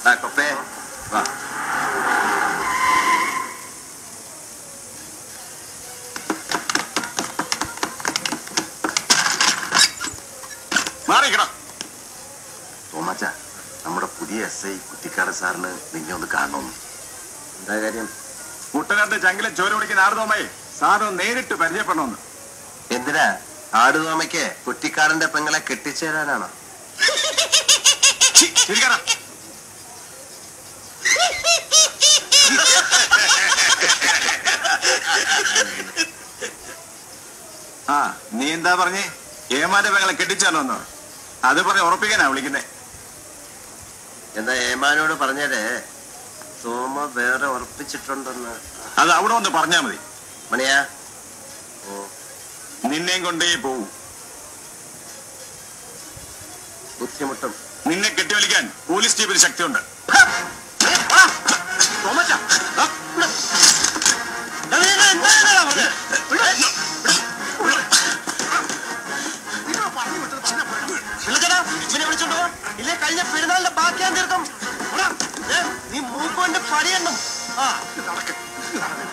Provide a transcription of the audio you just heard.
ആ കൊപ്പേ വാ മാറിക്കണം തോമാച്ച നമ്മുടെ പുതിയ എസ് ഐ കുറ്റിക്കാട് സാറിന് നിന്നെ ഒന്ന് കാണണമെന്ന് എന്താ കാര്യം കുട്ടനാട്ട് ചങ്കിലെ ചോര പിടിക്കുന്ന ആർദോമയെ സാറിന് നേരിട്ട് പരിചയപ്പെടണമെന്ന് എന്തിനാ ആടുതോമയ്ക്ക് കുറ്റിക്കാടന്റെ പെങ്ങളെ കെട്ടിച്ചേരാനാണോ ഛി, ചിരിക്കടാ. ആ നീ എന്താ പറഞ്ഞേ ഏമാന്റെ പെങ്ങളെ കെട്ടിച്ചാലോന്നോ അത് പറഞ്ഞ് ഉറപ്പിക്കാനാ വിളിക്കുന്നേ എന്താ ഏമാനോട് പറഞ്ഞേരേ തോമ വേറെ ഉറപ്പിച്ചിട്ടുണ്ടെന്ന് അത് അവിടെ ഒന്ന് പറഞ്ഞാ മതി മണിയാ ഓ നിന്നെയും കൊണ്ടേ പോവൂ ബുദ്ധിമുട്ടും നിന്നെ കെട്ടിവലിക്കാൻ പോലീസ് ജീപ്പിന് ശക്തിയുണ്ട് ഇവനെ വിളിച്ചോണ്ടോ ഇല്ലേ കഴിഞ്ഞ പെരുന്നാളിന്റെ ബാക്കിയാൻ തീർക്കും നീ മൂക്കോന്റെ പണിയെണ്ണം ആ